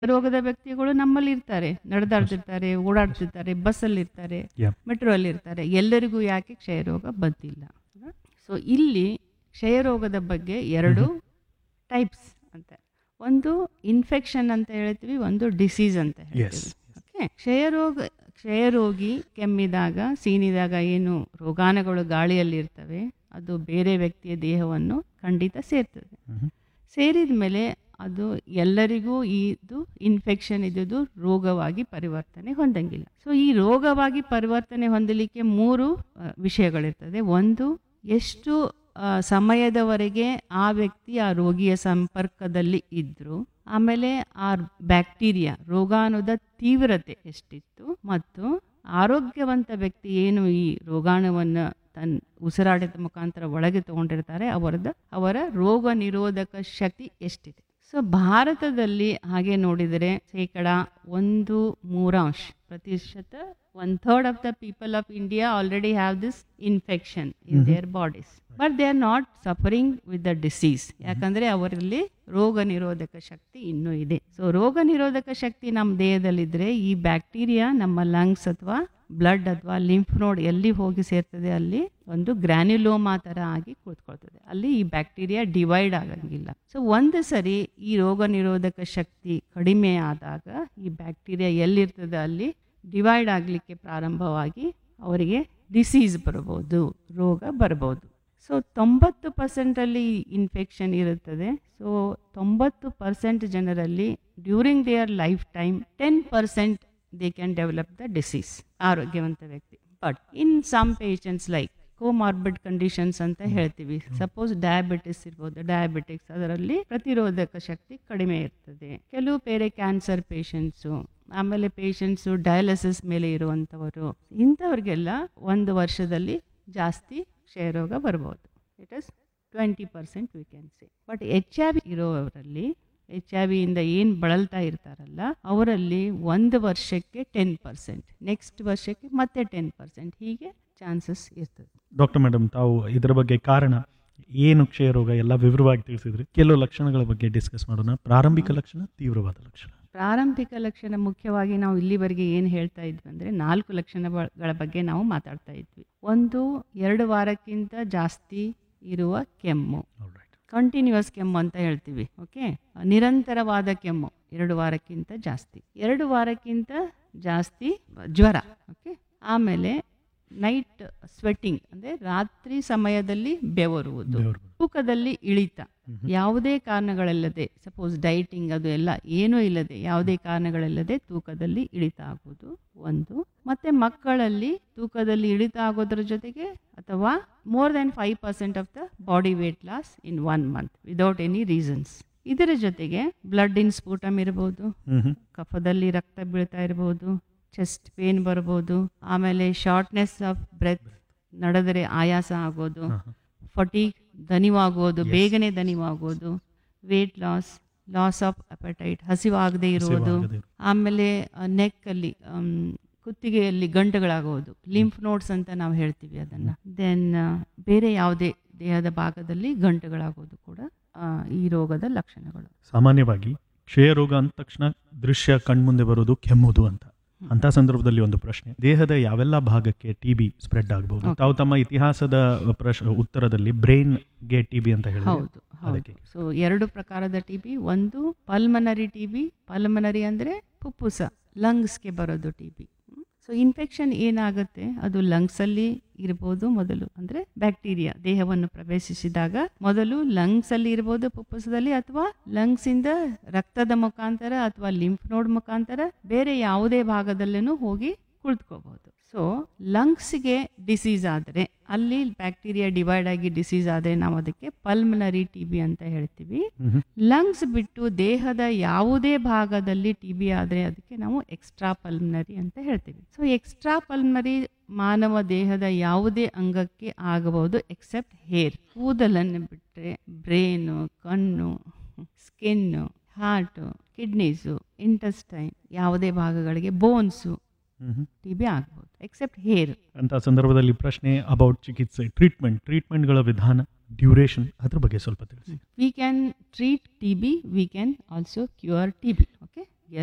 ರೋಗದ ವ್ಯಕ್ತಿಗಳು ನಮ್ಮಲ್ಲಿ ಇರ್ತಾರೆ ನಡೆದಾಡ್ತಿರ್ತಾರೆ ಓಡಾಡ್ತಿರ್ತಾರೆ ಬಸ್ಸಲ್ಲಿ ಇರ್ತಾರೆ Yeah. ಮೆಟ್ರೋ ಅಲ್ಲಿ ಇರ್ತಾರೆ ಎಲ್ಲರಿಗೂ ಯಾಕೆ ಕ್ಷಯರೋಗ ಬಂದಿಲ್ಲ ಸೊ ಇಲ್ಲಿ ಕ್ಷಯರೋಗದ ಬಗ್ಗೆ ಎರಡು ಟೈಪ್ಸ್ ಅಂತ ಒಂದು ಇನ್ಫೆಕ್ಷನ್ ಅಂತ ಹೇಳ್ತೀವಿ ಒಂದು ಡಿಸೀಸ್ ಅಂತ Yes. ಹೇಳ್ತೀವಿ ಓಕೆ ಕ್ಷಯರೋಗ ಕ್ಷಯರೋಗಿ ಕೆಮ್ಮಿದಾಗ ಸೀನಿದಾಗ ಏನು ರೋಗಾಣುಗಳು ಗಾಳಿಯಲ್ಲಿ ಇರ್ತವೆ ಅದು ಬೇರೆ ವ್ಯಕ್ತಿಯ ದೇಹವನ್ನು ಖಂಡಿತ ಸೇರ್ತದೆ ಮ್ಹೂ. ಸೇರಿದ ಮೇಲೆ ಅದು ಎಲ್ಲರಿಗೂ ಇದು ಇನ್ಫೆಕ್ಷನ್ ಇದ್ದುದು ರೋಗವಾಗಿ ಪರಿವರ್ತನೆ ಹೊಂದಂಗಿಲ್ಲ ಸೊ ಈ ರೋಗವಾಗಿ ಪರಿವರ್ತನೆ ಹೊಂದಲಿಕ್ಕೆ ಮೂರು ಆ, ವಿಷಯಗಳಿರ್ತದೆ ಒಂದು ಎಷ್ಟು ಆ, ಸಮಯದವರೆಗೆ ಆ ವ್ಯಕ್ತಿ ಆ ರೋಗಿಯ ಸಂಪರ್ಕದಲ್ಲಿ ಇದ್ರು ಆಮೇಲೆ ಆ ಬ್ಯಾಕ್ಟೀರಿಯಾ ರೋಗಾಣುದ ತೀವ್ರತೆ ಎಷ್ಟಿತ್ತು ಮತ್ತು ಆರೋಗ್ಯವಂತ ವ್ಯಕ್ತಿ ಏನು ಈ ರೋಗಾಣುವನ್ನು ತನ್ನ ಉಸಿರಾಟದ ಮುಖಾಂತರ ಒಳಗೆ ತಗೊಂಡಿರ್ತಾರೆ ಅವರದ ಅವರ ರೋಗ ನಿರೋಧಕ ಶಕ್ತಿ ಎಷ್ಟಿದೆ ಸೊ ಭಾರತದಲ್ಲಿ ಹಾಗೆ ನೋಡಿದರೆ ಶೇಕಡ ಒಂದು ಮೂರಾಂಶ ಪ್ರತಿಶತ one third of the people of India already have this infection in their bodies but they are not suffering with the disease ಯಾಕಂದ್ರೆ ಅವರಲ್ಲಿ ರೋಗ ನಿರೋಧಕ ಶಕ್ತಿ ಇನ್ನೂ ಇದೆ ಸೊ ರೋಗ ನಿರೋಧಕ ಶಕ್ತಿ ನಮ್ಮ ದೇಹದಲ್ಲಿದ್ರೆ ಈ ಬ್ಯಾಕ್ಟೀರಿಯಾ ನಮ್ಮ ಲಂಗ್ಸ್ ಅಥವಾ ಬ್ಲಡ್ ಅಥವಾ ಲಿಂಫ್ ನೋಡ್ ಎಲ್ಲಿ ಹೋಗಿ ಸೇರ್ತದೆ ಅಲ್ಲಿ ಒಂದು ಗ್ರ್ಯಾನ್ಯುಲೋಮಾ ಥರ ಆಗಿ ಕೂತ್ಕೊಳ್ತದೆ ಅಲ್ಲಿ ಈ ಬ್ಯಾಕ್ಟೀರಿಯಾ ಡಿವೈಡ್ ಆಗಂಗಿಲ್ಲ ಸೊ ಒಂದು ಸರಿ ಈ ರೋಗ ನಿರೋಧಕ ಶಕ್ತಿ ಕಡಿಮೆ ಆದಾಗ ಈ ಬ್ಯಾಕ್ಟೀರಿಯಾ ಎಲ್ಲಿರ್ತದೆ ಅಲ್ಲಿ ಡಿವೈಡ್ ಆಗಲಿಕ್ಕೆ ಪ್ರಾರಂಭವಾಗಿ ಅವರಿಗೆ ಡಿಸೀಸ್ ಬರ್ಬೋದು ರೋಗ ಬರ್ಬೋದು ಸೊ ತೊಂಬತ್ತು ಪರ್ಸೆಂಟಲ್ಲಿ ಇನ್ಫೆಕ್ಷನ್ ಇರುತ್ತದೆ ಸೊ ತೊಂಬತ್ತು ಪರ್ಸೆಂಟ್ ಜನರಲ್ಲಿ during their life time ten percent they can develop the disease ಆರೋಗ್ಯವಂತ ವ್ಯಕ್ತಿ but in some patients like comorbid conditions ಅಂತ ಹೇಳ್ತೀವಿ ಸಪೋಸ್ ಡಯಾಬಿಟಿಸ್ ಇರ್ಬೋದು ಡಯಾಬಿಟಿಕ್ಸ್ ಅದರಲ್ಲಿ ಪ್ರತಿರೋಧಕ ಶಕ್ತಿ ಕಡಿಮೆ ಇರ್ತದೆ ಕೆಲವು ಬೇರೆ ಕ್ಯಾನ್ಸರ್ ಪೇಷಂಟ್ಸು ಆಮೇಲೆ ಪೇಷಂಟ್ಸು ಡಯಾಲಿಸಿಸ್ ಮೇಲೆ ಇರುವಂಥವರು ಇಂಥವ್ರಿಗೆಲ್ಲ ಒಂದು ವರ್ಷದಲ್ಲಿ ಜಾಸ್ತಿ ಕ್ಷಯರೋಗ ಬರ್ಬೋದು it is twenty percent we can say but H I V ಇರೋವರಲ್ಲಿ ಎಚ್ ಐ ವಿಯಿಂದ ಏನು ಬಳಲ್ತಾ ಇರ್ತಾರಲ್ಲ ಅವರಲ್ಲಿ ಒಂದು ವರ್ಷಕ್ಕೆ ಟೆನ್ ಪರ್ಸೆಂಟ್ ನೆಕ್ಸ್ಟ್ ವರ್ಷಕ್ಕೆ ಮತ್ತೆ ಟೆನ್ ಪರ್ಸೆಂಟ್ ಹೀಗೆ ಚಾನ್ಸಸ್ ಇರ್ತದೆ ಡಾಕ್ಟರ್ ಮೇಡಮ್ ತಾವು ಇದರ ಬಗ್ಗೆ ಕಾರಣ ಏನು ಕ್ಷಯರೋಗ ಎಲ್ಲ ವಿವರವಾಗಿ ತಿಳಿಸಿದ್ರಿ ಕೆಲವು ಲಕ್ಷಣಗಳ ಬಗ್ಗೆ ಡಿಸ್ಕಸ್ ಮಾಡೋಣ ಪ್ರಾರಂಭಿಕ ಲಕ್ಷಣ ತೀವ್ರವಾದ ಲಕ್ಷಣ ಪ್ರಾರಂಭಿಕ ಲಕ್ಷಣ ಮುಖ್ಯವಾಗಿ ನಾವು ಇಲ್ಲಿವರೆಗೆ ಏನು ಹೇಳ್ತಾ ಇದ್ವಿ ಅಂದರೆ ನಾಲ್ಕು ಲಕ್ಷಣಗಳ ಬಗ್ಗೆ ನಾವು ಮಾತಾಡ್ತಾ ಇದ್ವಿ ಒಂದು ಎರಡು ವಾರಕ್ಕಿಂತ ಜಾಸ್ತಿ ಇರುವ ಕೆಮ್ಮು Alright. ಕಂಟಿನ್ಯೂಸ್ ಕೆಮ್ಮು ಅಂತ ಹೇಳ್ತೀವಿ ಓಕೆ ನಿರಂತರವಾದ ಕೆಮ್ಮು ಎರಡು ವಾರಕ್ಕಿಂತ ಜಾಸ್ತಿ ಎರಡು ವಾರಕ್ಕಿಂತ ಜಾಸ್ತಿ ಜ್ವರ ಓಕೆ ಆಮೇಲೆ ನೈಟ್ ಸ್ವೆಟ್ಟಿಂಗ್ ಅಂದರೆ ರಾತ್ರಿ ಸಮಯದಲ್ಲಿ ಬೆವರುವುದು ದೇವ್ರ ಬಂದು. ತೂಕದಲ್ಲಿ ಇಳಿತ ಮ್ಹೂ. ಯಾವುದೇ ಕಾರಣಗಳಿಲ್ಲದೆ ಸಪೋಸ್ ಡೈಟಿಂಗ್ ಅದು ಎಲ್ಲ ಏನೂ ಇಲ್ಲದೆ ಯಾವುದೇ ಕಾರಣಗಳಿಲ್ಲದೆ ತೂಕದಲ್ಲಿ ಇಳಿತ ಆಗುವುದು ಒಂದು ಮತ್ತೆ ಮಕ್ಕಳಲ್ಲಿ ತೂಕದಲ್ಲಿ ಇಳಿತ ಆಗೋದ್ರ ಜೊತೆಗೆ ಅಥವಾ more than five percent of the body weight loss in one month without any reasons ಇದರ ಜೊತೆಗೆ ಬ್ಲಡ್ ಇನ್ ಸ್ಫೋಟಮ್ ಇರ್ಬೋದು ಮ್ಹೂ. ಕಫದಲ್ಲಿ ರಕ್ತ ಬೀಳ್ತಾ ಇರ್ಬೋದು ಚೆಸ್ಟ್ ಪೇನ್ ಬರ್ಬೋದು ಆಮೇಲೆ ಶಾರ್ಟ್ನೆಸ್ ಆಫ್ ಬ್ರೆತ್ ನಡೆದರೆ ಆಯಾಸ ಆಗೋದು ಹಾ, ಹಾ. ಫಟೀಗ್ ದನಿವಾಗೋದು Yes. ಬೇಗನೆ ದನಿವಾಗೋದು weight loss loss of appetite ಹಸಿವಾಗದೇ ಇರುವುದು ಹಸಿವಾಗದೆ ಇರು- ಆಮೇಲೆ ನೆಕ್ಕಲ್ಲಿ ಕುತ್ತಿಗೆಯಲ್ಲಿ ಗಂಟುಗಳಾಗೋದು ಲಿಂಫ್ ನೋಟ್ಸ್ ಅಂತ ನಾವು ಹೇಳ್ತೀವಿ ಅದನ್ನು ದೆನ್ ಬೇರೆ ಯಾವುದೇ ದೇಹದ ಭಾಗದಲ್ಲಿ ಗಂಟುಗಳಾಗೋದು ಕೂಡ ಆ, ಈ ರೋಗದ ಲಕ್ಷಣಗಳು ಸಾಮಾನ್ಯವಾಗಿ ಕ್ಷಯರೋಗ ಅಂದ ತಕ್ಷಣ ದೃಶ್ಯ ಕಣ್ಮುಂದೆ ಬರೋದು ಕೆಮ್ಮುದು ಅಂತ ಅಂತ ಸಂದರ್ಭದಲ್ಲಿ ಒಂದು ಪ್ರಶ್ನೆ ದೇಹದ ಯಾವೆಲ್ಲ ಭಾಗಕ್ಕೆ ಟಿ ಬಿ ಸ್ಪ್ರೆಡ್ ಆಗಬಹುದು Okay. ತಾವು ತಮ್ಮ ಇತಿಹಾಸದ ಪ್ರಶ್ ಉತ್ತರದಲ್ಲಿ ಬ್ರೈನ್ ಗೆ ಟಿ ಬಿ ಅಂತ ಹೇಳಿದ್ರೆ ಹೌದು ಹೌದು ಅದಕ್ಕೆ ಸೊ ಎರಡು ಪ್ರಕಾರದ ಟಿ ಬಿ ಒಂದು ಪಲ್ಮನರಿ ಟಿ ಬಿ ಪಲ್ಮನರಿ ಅಂದರೆ ಫುಪ್ಪುಸ ಲಂಗ್ಸ್ಗೆ ಬರೋದು ಟಿ ಬಿ ಸೊ ಇನ್ಫೆಕ್ಷನ್ ಏನಾಗುತ್ತೆ ಅದು ಲಂಗ್ಸಲ್ಲಿ ಇರ್ಬೋದು ಮೊದಲು ಅಂದರೆ ಬ್ಯಾಕ್ಟೀರಿಯಾ ದೇಹವನ್ನು ಪ್ರವೇಶಿಸಿದಾಗ ಮೊದಲು ಲಂಗ್ಸಲ್ಲಿ ಇರ್ಬೋದು ಫುಪ್ಪುಸದಲ್ಲಿ ಅಥವಾ ಲಂಗ್ಸಿಂದ ರಕ್ತದ ಮುಖಾಂತರ ಅಥವಾ ಲಿಂಫ್ ನೋಡ್ ಮುಖಾಂತರ ಬೇರೆ ಯಾವುದೇ ಭಾಗದಲ್ಲೂ ಹೋಗಿ ಕುಳಿತುಕೋಬಹುದು ಸೊ ಲಂಗ್ಸ್ಗೆ ಡಿಸೀಸ್ ಆದರೆ ಅಲ್ಲಿ ಬ್ಯಾಕ್ಟೀರಿಯಾ ಡಿವೈಡ್ ಆಗಿ ಡಿಸೀಸ್ ಆದರೆ ನಾವು ಅದಕ್ಕೆ ಪಲ್ಮನರಿ ಟಿ ಬಿ ಅಂತ ಹೇಳ್ತೀವಿ ಮ್ಹೂ. ಲಂಗ್ಸ್ ಬಿಟ್ಟು ದೇಹದ ಯಾವುದೇ ಭಾಗದಲ್ಲಿ ಟಿ ಬಿ ಆದರೆ ಅದಕ್ಕೆ ನಾವು ಎಕ್ಸ್ಟ್ರಾ ಪಲ್ಮನರಿ ಅಂತ ಹೇಳ್ತೀವಿ ಸೊ ಎಕ್ಸ್ಟ್ರಾ ಪಲ್ಮನರಿ ಮಾನವ ದೇಹದ ಯಾವುದೇ ಅಂಗಕ್ಕೆ ಆಗಬಹುದು ಎಕ್ಸೆಪ್ಟ್ ಹೇರ್ ಕೂದಲನ್ನು ಬಿಟ್ಟರೆ ಬ್ರೇನು ಕಣ್ಣು ಸ್ಕಿನ್ನು ಹಾರ್ಟು ಕಿಡ್ನೀಸು ಇಂಟೆಸ್ಟೈನ್ ಯಾವುದೇ ಭಾಗಗಳಿಗೆ ಬೋನ್ಸು ಮ್ಹೂ. ಟಿ ಬಿ ಆಗ್ಬೋದು ಎಕ್ಸೆಪ್ಟ್ ಹೇರ್ ಅಂತ ಸಂದರ್ಭದಲ್ಲಿ ಪ್ರಶ್ನೆ ಅಬೌಟ್ ಚಿಕಿತ್ಸೆ ಟ್ರೀಟ್ಮೆಂಟ್ ಟ್ರೀಟ್ಮೆಂಟ್ಗಳ ವಿಧಾನ ಡ್ಯೂರೇಷನ್ ಅದ್ರ ಬಗ್ಗೆ ಸ್ವಲ್ಪ ತಿಳಿಸಿ we can treat T B we can also cure T B okay